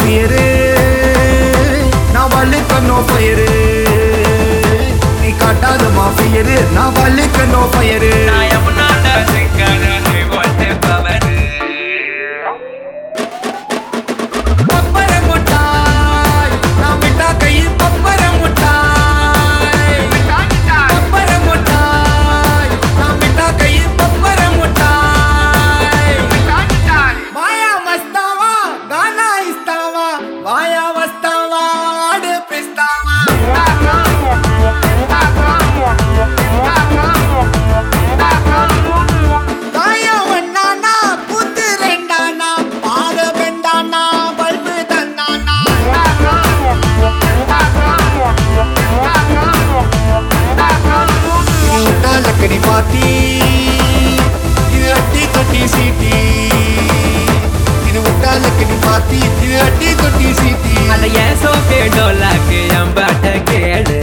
fear நான் வலுக்கனோ fire நீ காட்டாத மாஃபியரு நான் வலுக்கனோ ஃபயரு நான் எவனாண்ட சிக்கன நீ ஓட்டு பவரு பப்பர முட்டாய் நான் விட்டா கை பப்பர முட்டாய் பப்பர முட்டாய் நான் விட்டா கை பப்பர முட்டாய் மாயா மஸ்தாவா கானா இஸ்தாவா வாயா வஸ்தாவா ஆடு பிஸ்தாவா தாயா ஒண்ணானா புத்து ரெண்டானா பாத பெண்டானா பல்பு தந்தானா இது விட்டா லக்கடி பாத்தி இது அட்டி தொட்டி சீட்டி இது விட்டா லக்கடி பாத்தி இது அட்டி தொட்டி சீட்டி அட ஏன் சோக்கு டோலாக்கு என் பாட்ட கேளு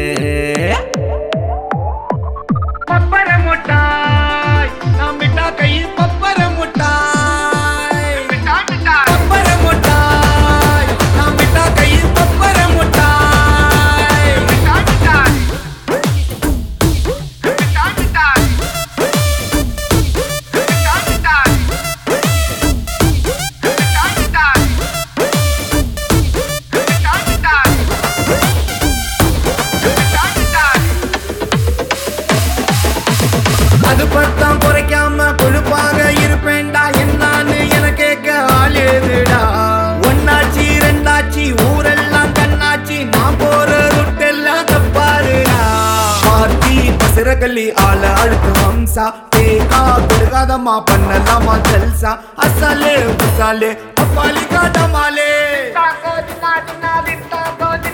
பப்பர முட்டாய் நான் விட்டா கை பப்பர முட்டாய் பப்பர முட்டாய் நான் விட்டா கை பப்பர முட்டாய் அது பட்டம் குறைக்காம கொழுப்பாக இருப்பேன்டா என்னான்னு என கேட்க ஆள் ஏதுடா ஒன்னாச்சி ரெண்டாச்சி ஊரெல்லாம் கண்ணாச்சி நான் போற ருட்டெல்லாம் தப்பாருடா பார்த்தி பசிரகல்லி ஆள அழுத்து வம்சா தேகா கொடுக்காதம்மா பண்ணலாமா ஜல்சா அசாலே உசாலே அப்பாலி காட்டமாலே Taco, dinadi, nadi, taco,